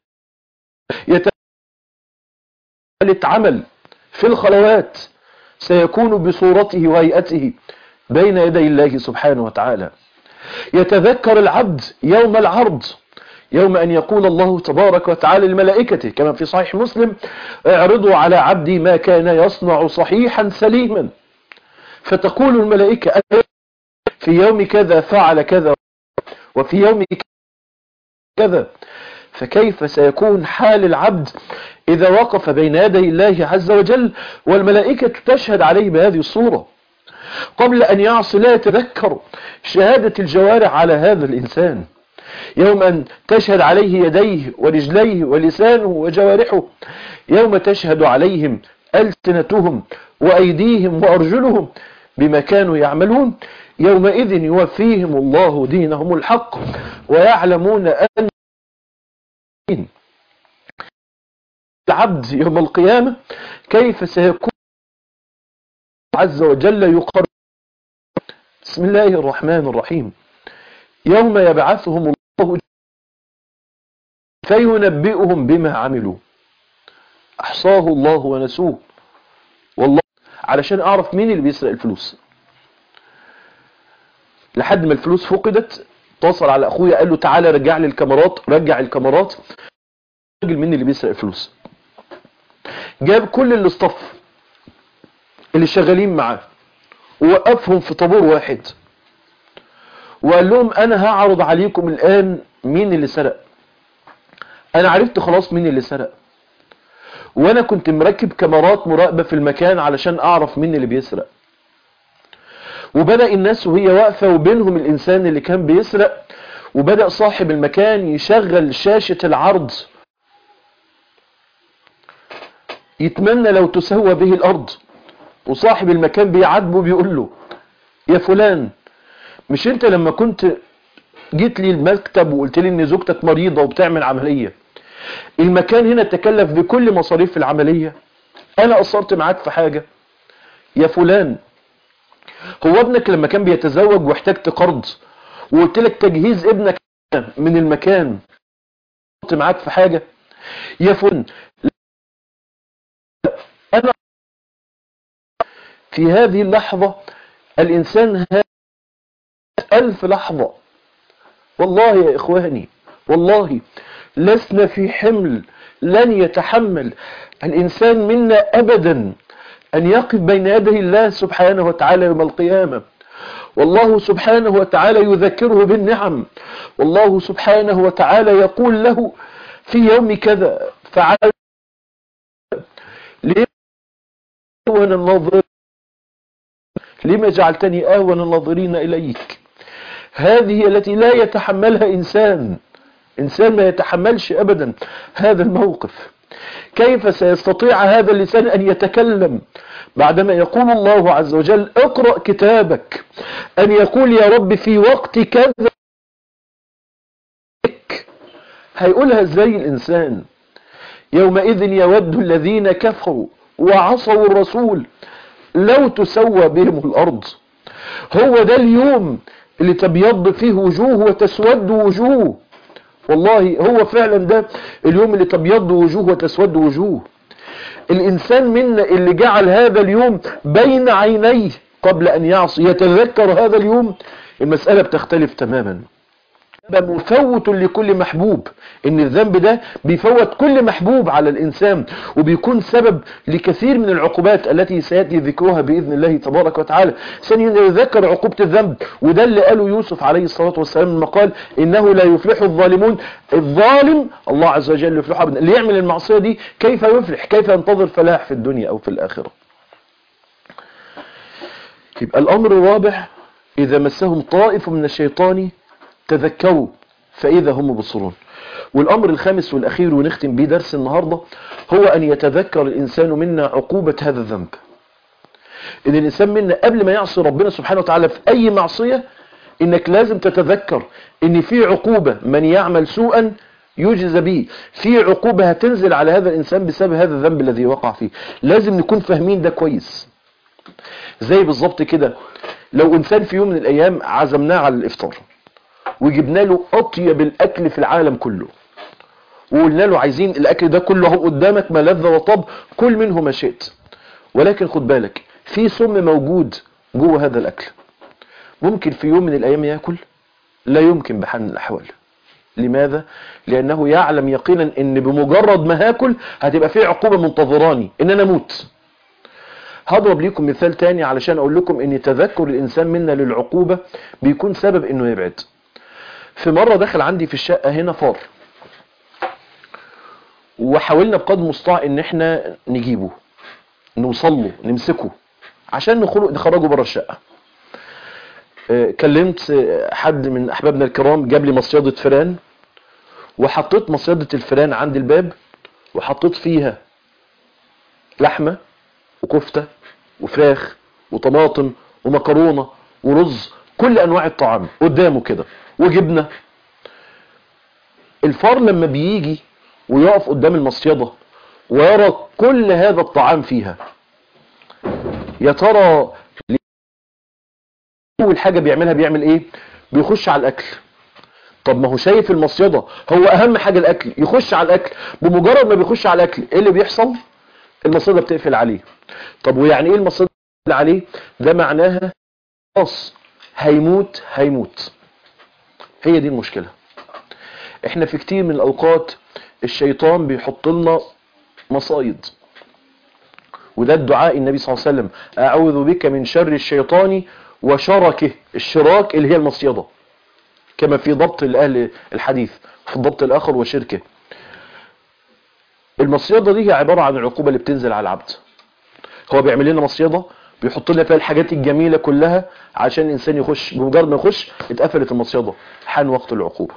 يتالت عمل في الخلوات سيكون بصورته وهيئته بين يدي الله سبحانه وتعالى يتذكر العبد يوم العرض يوم أن يقول الله تبارك وتعالى لملائكته كما في صحيح مسلم اعرضوا على عبدي ما كان يصنع صحيحا سليما فتقول الملائكة في يوم كذا فعل كذا وفي يوم كذا فكيف سيكون حال العبد إذا وقف بين يدي الله عز وجل والملائكة تشهد عليه بهذه الصورة قبل أن يعصي لا يتذكر شهادة الجوارح على هذا الإنسان يوم أن تشهد عليه يديه ورجليه ولسانه وجوارحه يوم تشهد عليهم ألسنتهم وأيديهم وأرجلهم بما كانوا يعملون يومئذ يوفيهم الله دينهم الحق ويعلمون أن العبد يوم القيامة كيف سيكون عز وجل يقرر بسم الله الرحمن الرحيم يوم يبعثهم الله فينبئهم بما عملوا أحصاه الله ونسوه والله علشان أعرف مين اللي بيسرق الفلوس لحد ما الفلوس فقدت اتصل على أخويا قال له تعالى رجع لي الكاميرات رجع الكاميرات الراجل مين اللي بيسرق الفلوس جاب كل الاصطف اللي شغالين معاه ووقفهم في طابور واحد وقال لهم انا هعرض عليكم الان مين اللي سرق انا عرفت خلاص مين اللي سرق وانا كنت مركب كاميرات مراقبة في المكان علشان اعرف مين اللي بيسرق وبدأ الناس وهي واقفة وبينهم الانسان اللي كان بيسرق وبدأ صاحب المكان يشغل شاشة العرض يتمنى لو تسوى به الارض وصاحب المكان بيعاتبه بيقول له يا فلان مش انت لما كنت جيت لي المكتب وقلت لي ان زوجتك مريضة وبتعمل عملية المكان هنا تكلف بكل مصاريف العملية انا قصرت معاك في حاجة يا فلان هو ابنك لما كان بيتزوج واحتجت قرض وقلت لك تجهيز ابنك من المكان قصرت معاك في حاجة يا فلان أنا في هذه اللحظة الإنسان ألف لحظة والله يا إخواني والله لسنا في حمل لن يتحمل الإنسان منا أبدا أن يقف بين يدي الله سبحانه وتعالى يوم القيامة والله سبحانه وتعالى يذكره بالنعم والله سبحانه وتعالى يقول له في يوم كذا فعل ليه أهون الناظرين لما جعلتني أهون الناظرين إليك هذه التي لا يتحملها إنسان إنسان ما يتحملش أبدا هذا الموقف كيف سيستطيع هذا اللسان أن يتكلم بعدما يقول الله عز وجل اقرأ كتابك أن يقول يا رب في وقت كذا هيقولها ازاي الإنسان يومئذ يود الذين كفروا وعصوا الرسول لو تسوى بهم الأرض هو ده اليوم اللي تبيض فيه وجوه وتسود وجوه والله هو فعلا ده اليوم اللي تبيض وجوه وتسود وجوه الإنسان منا اللي جعل هذا اليوم بين عينيه قبل أن يعصي يتذكر هذا اليوم المسألة بتختلف تماما مفوت لكل محبوب ان الذنب ده بيفوت كل محبوب على الانسان وبيكون سبب لكثير من العقوبات التي سياتي ذكرها باذن الله تبارك وتعالى ثانيا يذكر عقوبه الذنب وده اللي قاله يوسف عليه الصلاه والسلام لما قال انه لا يفلح الظالمون الظالم الله عز وجل يفلح ابدا اللي يعمل المعصيه دي كيف يفلح كيف ينتظر فلاح في الدنيا او في الاخره يبقى الامر الرابع اذا مسهم طائف من الشيطان تذكروا فإذا هم مبصرون والأمر الخامس والأخير ونختم بيه درس النهاردة هو أن يتذكر الإنسان منا عقوبة هذا الذنب إن الإنسان منا قبل ما يعصي ربنا سبحانه وتعالى في أي معصية إنك لازم تتذكر إن في عقوبة من يعمل سوءا يجزى به في عقوبة هتنزل على هذا الإنسان بسبب هذا الذنب الذي وقع فيه لازم نكون فاهمين ده كويس زي بالظبط كده لو إنسان في يوم من الأيام عزمناه على الإفطار وجبنا له اطيب الاكل في العالم كله وقلنا له عايزين الاكل ده كله اهو قدامك ملذ وطب كل منه ما شئت ولكن خد بالك في سم موجود جوه هذا الاكل ممكن في يوم من الايام ياكل لا يمكن بحال من الاحوال لماذا لانه يعلم يقينا ان بمجرد ما هاكل هتبقى في عقوبه منتظراني ان انا اموت هضرب لكم مثال تاني علشان اقول لكم ان تذكر الانسان منا للعقوبه بيكون سبب انه يبعد في مرة دخل عندي في الشقة هنا فار وحاولنا بقدر المستطاع ان احنا نجيبه نوصل له نمسكه عشان نخرج نخرجه بره الشقة آه، كلمت آه، حد من احبابنا الكرام جاب لي مصيدة فيران وحطيت مصيدة الفيران عند الباب وحطيت فيها لحمة وكفتة وفراخ وطماطم ومكرونة ورز كل انواع الطعام قدامه كده وجبنه الفار لما بيجي ويقف قدام المصيدة ويرى كل هذا الطعام فيها يا ترى اول حاجة بيعملها بيعمل ايه بيخش على الاكل طب ما هو شايف المصيدة هو اهم حاجة الاكل يخش على الاكل بمجرد ما بيخش على الاكل ايه اللي بيحصل المصيدة بتقفل عليه طب ويعني ايه المصيدة بتقفل عليه ده معناها خلاص هيموت هيموت هي دي المشكلة احنا في كتير من الاوقات الشيطان بيحط لنا مصايد وده الدعاء النبي صلى الله عليه وسلم اعوذ بك من شر الشيطان وشركه الشراك اللي هي المصيدة كما في ضبط الاهل الحديث في الضبط الاخر وشركه المصيدة دي هي عبارة عن العقوبة اللي بتنزل على العبد هو بيعمل لنا مصيدة بيحط لنا فيها الحاجات الجميلة كلها عشان الانسان يخش بمجرد ما يخش اتقفلت المصيدة حان وقت العقوبة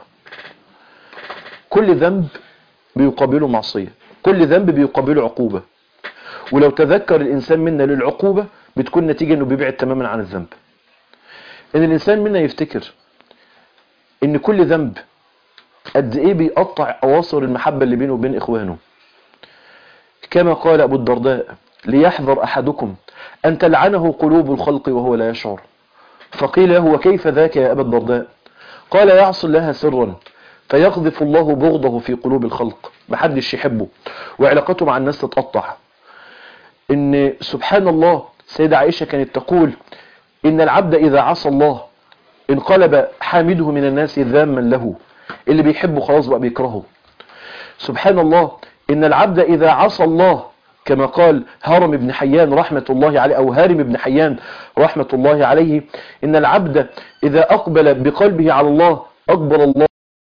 كل ذنب بيقابله معصية كل ذنب بيقابله عقوبة ولو تذكر الانسان منا للعقوبة بتكون نتيجة انه بيبعد تماما عن الذنب ان الانسان منا يفتكر ان كل ذنب قد ايه بيقطع اواصر المحبة اللي بينه وبين اخوانه كما قال ابو الدرداء ليحذر احدكم ان تلعنه قلوب الخلق وهو لا يشعر فقيل له وكيف ذاك يا ابا الدرداء قال يعصي الله سرا فيقذف الله بغضه في قلوب الخلق محدش يحبه وعلاقته مع الناس تتقطع ان سبحان الله سيدة عائشة كانت تقول ان العبد اذا عصى الله انقلب حامده من الناس ذاما له اللي بيحبه خلاص بقى بيكرهه سبحان الله ان العبد اذا عصى الله كما قال هارم بن حيان رحمة الله عليه او هارم بن حيان رحمة الله عليه ان العبد اذا اقبل بقلبه على الله اكبر الله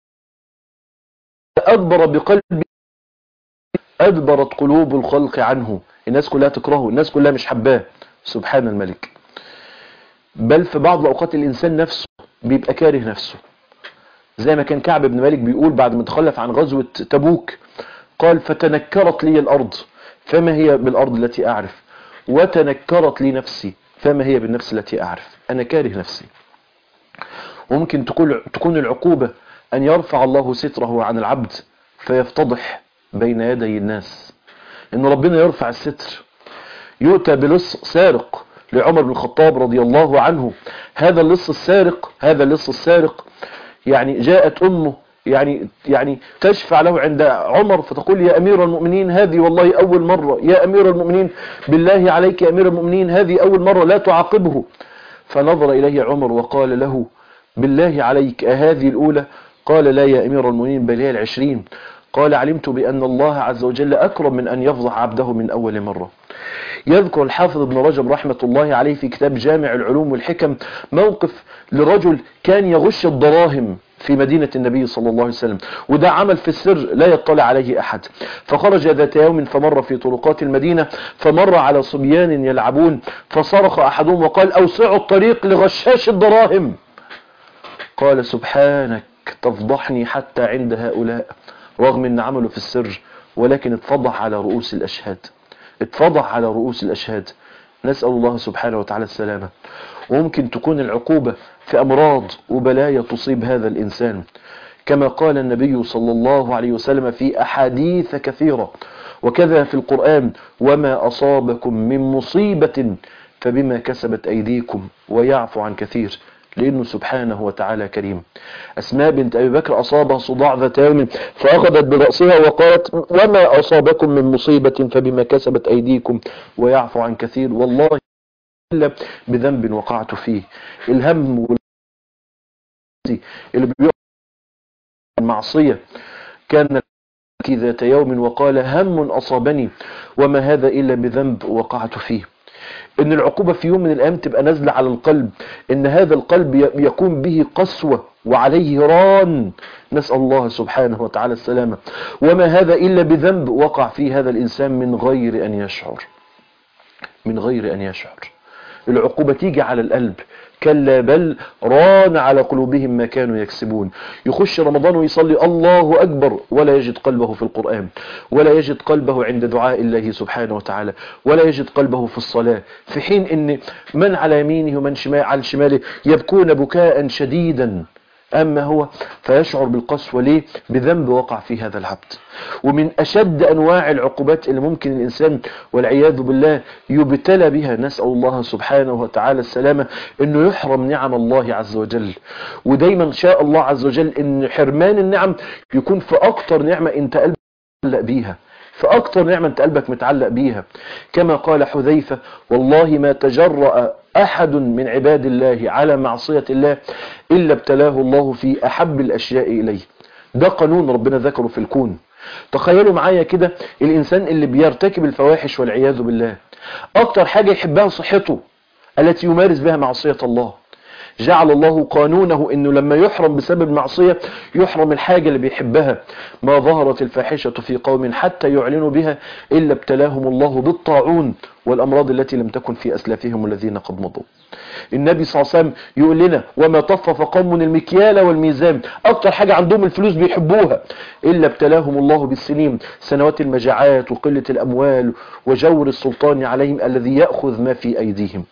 ادبر بقلبه ادبرت قلوب الخلق عنه الناس كلها تكرهه الناس كلها مش حباه سبحان الملك بل في بعض الاوقات الانسان نفسه بيبقى كاره نفسه زي ما كان كعب بن مالك بيقول بعد ما تخلف عن غزوة تبوك قال فتنكرت لي الارض فما هي بالارض التي اعرف وتنكرت لي نفسي فما هي بالنفس التي اعرف انا كاره نفسي وممكن تكون تكون العقوبة ان يرفع الله ستره عن العبد فيفتضح بين يدي الناس ان ربنا يرفع الستر يؤتى بلص سارق لعمر بن الخطاب رضي الله عنه هذا اللص السارق هذا اللص السارق يعني جاءت امه يعني يعني تشفع له عند عمر فتقول يا امير المؤمنين هذه والله اول مرة يا امير المؤمنين بالله عليك يا امير المؤمنين هذه اول مرة لا تعاقبه فنظر اليه عمر وقال له بالله عليك أهذه الأولى قال لا يا أمير المؤمنين بل هي العشرين قال علمت بأن الله عز وجل أكرم من أن يفضح عبده من أول مرة يذكر الحافظ ابن رجب رحمة الله عليه في كتاب جامع العلوم والحكم موقف لرجل كان يغش الدراهم في مدينة النبي صلى الله عليه وسلم وده عمل في السر لا يطلع عليه أحد فخرج ذات يوم فمر في طرقات المدينة فمر على صبيان يلعبون فصرخ أحدهم وقال أوسعوا الطريق لغشاش الدراهم قال سبحانك تفضحني حتى عند هؤلاء رغم ان عمله في السر ولكن اتفضح على رؤوس الأشهاد اتفضح على رؤوس الأشهاد نسأل الله سبحانه وتعالى السلامة وممكن تكون العقوبة في أمراض وبلايا تصيب هذا الإنسان كما قال النبي صلى الله عليه وسلم في أحاديث كثيرة وكذا في القرآن وما أصابكم من مصيبة فبما كسبت أيديكم ويعفو عن كثير لأنه سبحانه وتعالى كريم أسماء بنت أبي بكر أصابها صداع ذات يوم فأخذت برأسها وقالت وما أصابكم من مصيبة فبما كسبت أيديكم ويعفو عن كثير والله إلا بذنب وقعت فيه الهم والذي اللي بيقع المعصية كان ذات يوم وقال هم أصابني وما هذا إلا بذنب وقعت فيه ان العقوبة في يوم من الايام تبقى نازلة على القلب ان هذا القلب يكون به قسوة وعليه ران نسأل الله سبحانه وتعالى السلامة وما هذا الا بذنب وقع فيه هذا الانسان من غير ان يشعر من غير ان يشعر العقوبة تيجي على القلب كلا بل ران على قلوبهم ما كانوا يكسبون يخش رمضان ويصلي الله أكبر ولا يجد قلبه في القرآن ولا يجد قلبه عند دعاء الله سبحانه وتعالى ولا يجد قلبه في الصلاة في حين ان من على يمينه ومن شمال على شماله يبكون بكاء شديدا أما هو فيشعر بالقسوة ليه بذنب وقع في هذا العبد ومن أشد أنواع العقوبات اللي ممكن الإنسان والعياذ بالله يبتلى بها نسأل الله سبحانه وتعالى السلامة أنه يحرم نعم الله عز وجل ودايما شاء الله عز وجل أن حرمان النعم يكون في أكتر نعمة أنت قلبك متعلق بيها فأكتر نعمة أنت قلبك متعلق بيها كما قال حذيفة والله ما تجرأ أحد من عباد الله على معصية الله إلا ابتلاه الله في أحب الأشياء إليه ده قانون ربنا ذكره في الكون تخيلوا معايا كده الإنسان اللي بيرتكب الفواحش والعياذ بالله أكتر حاجة يحبها صحته التي يمارس بها معصية الله جعل الله قانونه انه لما يحرم بسبب معصية يحرم الحاجة اللي بيحبها ما ظهرت الفاحشة في قوم حتى يعلنوا بها إلا ابتلاهم الله بالطاعون والأمراض التي لم تكن في أسلافهم الذين قد مضوا النبي صلى الله عليه وسلم يقول لنا وما طفف قوم المكيال والميزان أكتر حاجة عندهم الفلوس بيحبوها إلا ابتلاهم الله بالسنين سنوات المجاعات وقلة الأموال وجور السلطان عليهم الذي يأخذ ما في أيديهم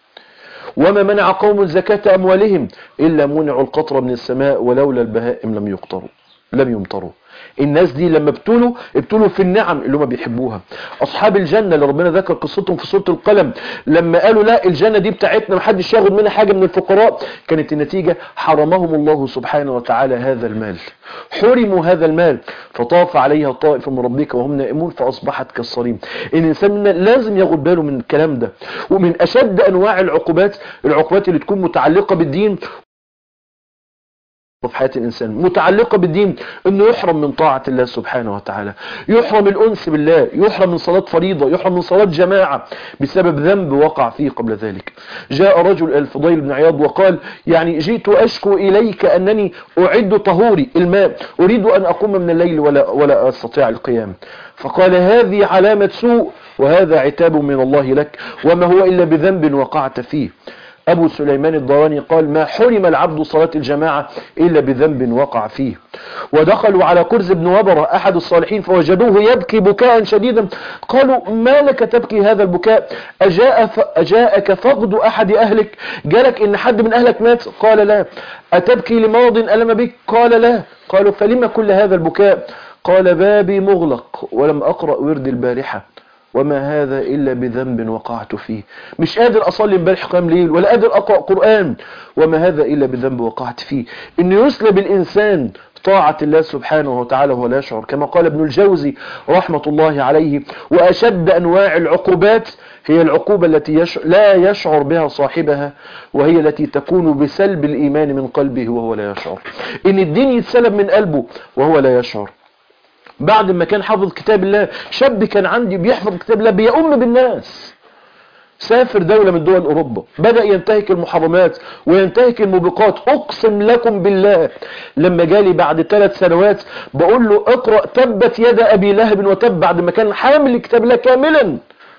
وما منع قوم زكاة أموالهم إلا منعوا القطر من السماء ولولا البهائم لم يقطروا لم يمطروا الناس دي لما ابتلوا ابتلوا في النعم اللي هم بيحبوها اصحاب الجنه اللي ربنا ذكر قصتهم في سوره القلم لما قالوا لا الجنه دي بتاعتنا محدش ياخد منها حاجه من الفقراء كانت النتيجه حرمهم الله سبحانه وتعالى هذا المال حرموا هذا المال فطاف عليها طائف من ربك وهم نائمون فاصبحت كالصريم الانسان منا لازم ياخد باله من الكلام ده ومن اشد انواع العقوبات العقوبات اللي تكون متعلقه بالدين في حياة الإنسان متعلقة بالدين أنه يحرم من طاعة الله سبحانه وتعالى يحرم الأنس بالله يحرم من صلاة فريضة يحرم من صلاة جماعة بسبب ذنب وقع فيه قبل ذلك جاء رجل الفضيل بن عياض وقال يعني جئت أشكو إليك أنني أعد طهوري الماء أريد أن أقوم من الليل ولا, ولا أستطيع القيام فقال هذه علامة سوء وهذا عتاب من الله لك وما هو إلا بذنب وقعت فيه أبو سليمان الضواني قال ما حرم العبد صلاة الجماعة إلا بذنب وقع فيه ودخلوا على كرز بن وبرة أحد الصالحين فوجدوه يبكي بكاء شديدا قالوا ما لك تبكي هذا البكاء أجاء ف... أجاءك فقد أحد أهلك جالك إن حد من أهلك مات قال لا أتبكي لمرض ألم بك قال لا قالوا فلما كل هذا البكاء قال بابي مغلق ولم أقرأ ورد البارحة وما هذا إلا بذنب وقعت فيه مش قادر أصلي امبارح قيام ليل ولا قادر أقرأ قرآن وما هذا إلا بذنب وقعت فيه إن يسلب الإنسان طاعة الله سبحانه وتعالى وهو لا يشعر كما قال ابن الجوزي رحمة الله عليه وأشد أنواع العقوبات هي العقوبة التي يش... لا يشعر بها صاحبها وهي التي تكون بسلب الإيمان من قلبه وهو لا يشعر إن الدين يتسلب من قلبه وهو لا يشعر بعد ما كان حافظ كتاب الله شاب كان عندي بيحفظ كتاب الله بيؤم بالناس سافر دولة من دول أوروبا بدأ ينتهك المحرمات وينتهك الموبقات أقسم لكم بالله لما جالي بعد ثلاث سنوات بقول له اقرأ تبت يد أبي لهب وتب بعد ما كان حامل الكتاب الله كاملا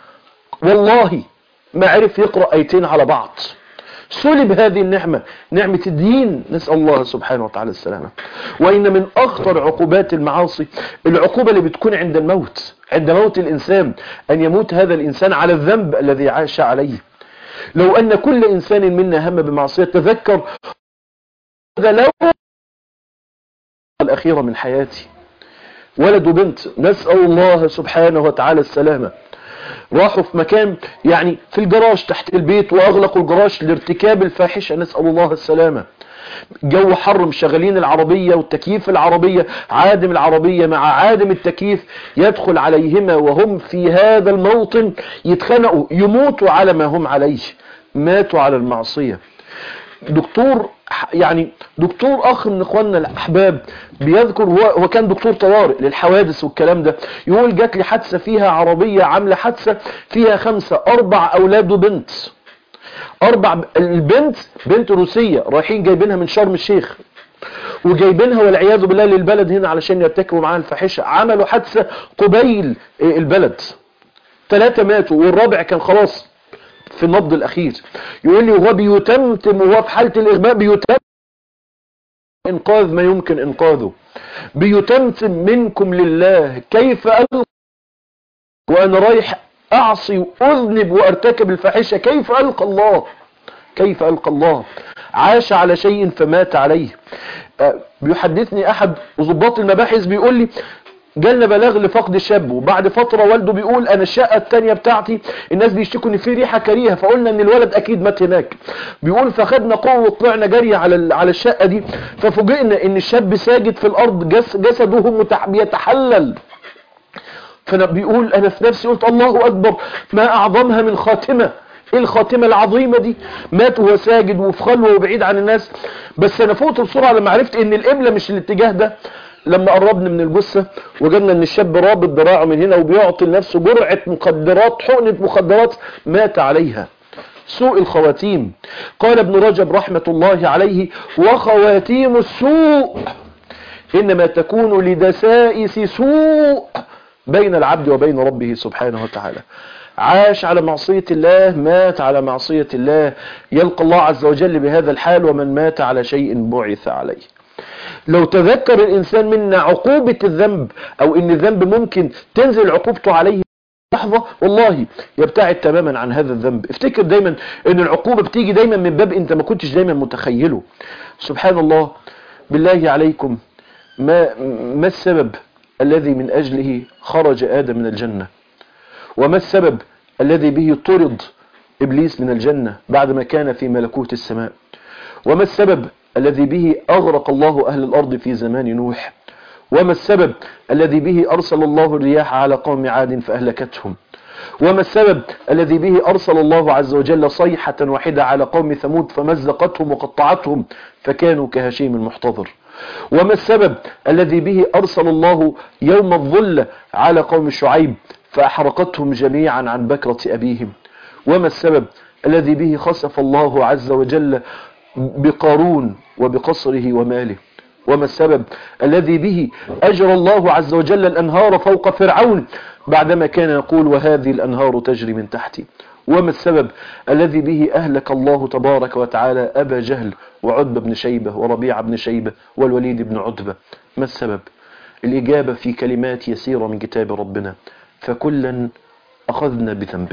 والله ما عرف يقرأ أيتين على بعض سلب هذه النعمة نعمة الدين نسأل الله سبحانه وتعالى السلامة وإن من أخطر عقوبات المعاصي العقوبة اللي بتكون عند الموت عند موت الإنسان أن يموت هذا الإنسان على الذنب الذي عاش عليه لو أن كل إنسان منا هم بمعصية تذكر هذا لو الأخيرة من حياتي ولد وبنت نسأل الله سبحانه وتعالى السلامة راحوا في مكان يعني في الجراج تحت البيت واغلقوا الجراج لارتكاب الفاحشة نسأل الله السلامة جو حر مشغلين العربية والتكييف العربية عادم العربية مع عادم التكييف يدخل عليهما وهم في هذا الموطن يتخنقوا يموتوا على ما هم عليه ماتوا على المعصية دكتور يعني دكتور اخ من اخواننا الاحباب بيذكر هو هو كان دكتور طوارئ للحوادث والكلام ده يقول جات لي حادثه فيها عربيه عامله حادثه فيها خمسه اربع اولاد وبنت اربع البنت بنت روسيه رايحين جايبينها من شرم الشيخ وجايبينها والعياذ بالله للبلد هنا علشان يرتكبوا معاها الفاحشه عملوا حادثه قبيل البلد ثلاثه ماتوا والرابع كان خلاص في النبض الاخير يقول لي وهو بيتمتم وهو في حاله الاغماء بيتمتم انقاذ ما يمكن انقاذه بيتمتم منكم لله كيف القى وانا رايح اعصي واذنب وارتكب الفاحشه كيف القى الله كيف القى الله عاش على شيء فمات عليه بيحدثني احد ضباط المباحث بيقول لي جالنا بلاغ لفقد شاب وبعد فترة والده بيقول انا الشقة التانية بتاعتي الناس بيشتكوا ان في ريحة كريهة فقلنا ان الولد اكيد مات هناك بيقول فخدنا قوة وطلعنا جري على على الشقة دي ففوجئنا ان الشاب ساجد في الارض جس جسده متح بيتحلل فانا بيقول انا في نفسي قلت الله اكبر ما اعظمها من خاتمة ايه الخاتمة العظيمة دي مات وهو ساجد وفي خلوة وبعيد عن الناس بس انا فوت بسرعة لما عرفت ان القبلة مش الاتجاه ده لما قربنا من الجثة وجدنا ان الشاب رابط ذراعه من هنا وبيعطي لنفسه جرعة مخدرات حقنة مخدرات مات عليها سوء الخواتيم قال ابن رجب رحمة الله عليه وخواتيم السوء إنما تكون لدسائس سوء بين العبد وبين ربه سبحانه وتعالى عاش على معصية الله مات على معصية الله يلقى الله عز وجل بهذا الحال ومن مات على شيء بعث عليه لو تذكر الإنسان منا عقوبة الذنب أو إن الذنب ممكن تنزل عقوبته عليه لحظة والله يبتعد تماما عن هذا الذنب افتكر دايما ان العقوبة بتيجي دايما من باب انت ما كنتش دايما متخيله سبحان الله بالله عليكم ما, ما السبب الذي من أجله خرج آدم من الجنة وما السبب الذي به طرد إبليس من الجنة بعدما كان في ملكوت السماء وما السبب الذي به أغرق الله أهل الأرض في زمان نوح وما السبب الذي به أرسل الله الرياح على قوم عاد فأهلكتهم وما السبب الذي به أرسل الله عز وجل صيحة واحدة على قوم ثمود فمزقتهم وقطعتهم فكانوا كهشيم المحتضر وما السبب الذي به أرسل الله يوم الظل على قوم شعيب فأحرقتهم جميعا عن بكرة أبيهم وما السبب الذي به خسف الله عز وجل بقارون وبقصره وماله وما السبب الذي به أجرى الله عز وجل الأنهار فوق فرعون بعدما كان يقول وهذه الأنهار تجري من تحتي وما السبب الذي به أهلك الله تبارك وتعالى أبا جهل وعتبة بن شيبة وربيعة بن شيبة والوليد بن عتبة ما السبب الإجابة في كلمات يسيرة من كتاب ربنا فكلا أخذنا بذنبه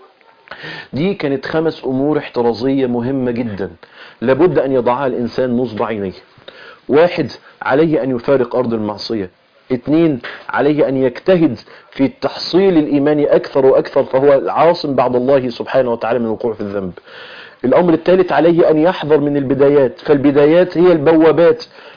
دي كانت خمس أمور احترازية مهمة جدا لابد أن يضعها الإنسان نصب عينيه واحد عليه أن يفارق أرض المعصية اثنين عليه أن يجتهد في التحصيل الإيماني أكثر وأكثر فهو العاصم بعد الله سبحانه وتعالى من الوقوع في الذنب الأمر الثالث عليه أن يحذر من البدايات فالبدايات هي البوابات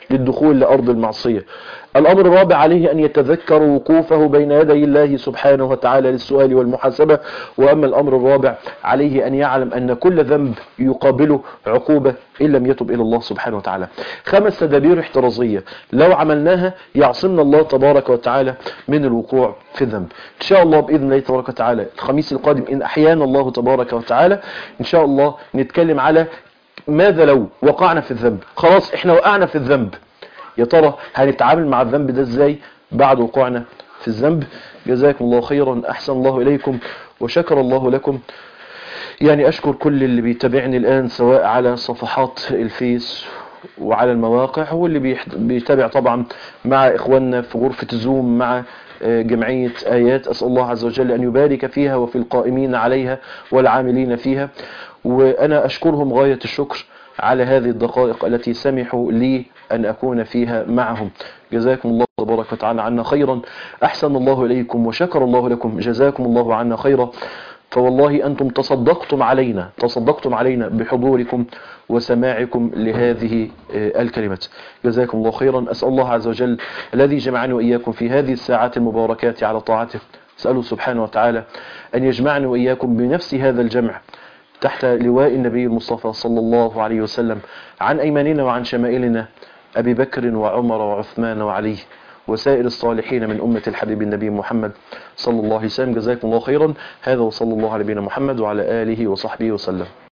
للدخول لأرض المعصية الأمر الرابع عليه أن يتذكر وقوفه بين يدي الله سبحانه وتعالى للسؤال والمحاسبة وأما الأمر الرابع عليه أن يعلم أن كل ذنب يقابله عقوبة إن لم يتب إلى الله سبحانه وتعالى خمس تدابير احترازية لو عملناها يعصمنا الله تبارك وتعالى من الوقوع في الذنب إن شاء الله بإذن الله تبارك وتعالى الخميس القادم إن أحيانا الله تبارك وتعالى إن شاء الله نتكلم على ماذا لو وقعنا في الذنب خلاص احنا وقعنا في الذنب يا ترى هنتعامل مع الذنب ده ازاي بعد وقوعنا في الذنب جزاكم الله خيرا احسن الله اليكم وشكر الله لكم يعني اشكر كل اللي بيتابعني الان سواء على صفحات الفيس وعلى المواقع واللي بيحت- بيتابع طبعا مع اخواننا في غرفة زوم مع آه، جمعية آيات أسأل الله عز وجل أن يبارك فيها وفي القائمين عليها والعاملين فيها وأنا أشكرهم غاية الشكر على هذه الدقائق التي سمحوا لي أن أكون فيها معهم جزاكم الله تبارك وتعالى عنا خيرا أحسن الله إليكم وشكر الله لكم جزاكم الله عنا خيرا فوالله أنتم تصدقتم علينا تصدقتم علينا بحضوركم وسماعكم لهذه آه، الكلمات جزاكم الله خيرا أسأل الله عز وجل الذي جمعني وإياكم في هذه الساعات المباركات على طاعته أسأله سبحانه وتعالى أن يجمعني وإياكم بنفس هذا الجمع تحت لواء النبي المصطفى صلى الله عليه وسلم عن أيماننا وعن شمائلنا أبي بكر وعمر وعثمان وعلي وسائر الصالحين من أمة الحبيب النبي محمد صلى الله عليه وسلم جزاكم الله خيرا هذا وصلى الله على نبينا محمد وعلى آله وصحبه وسلم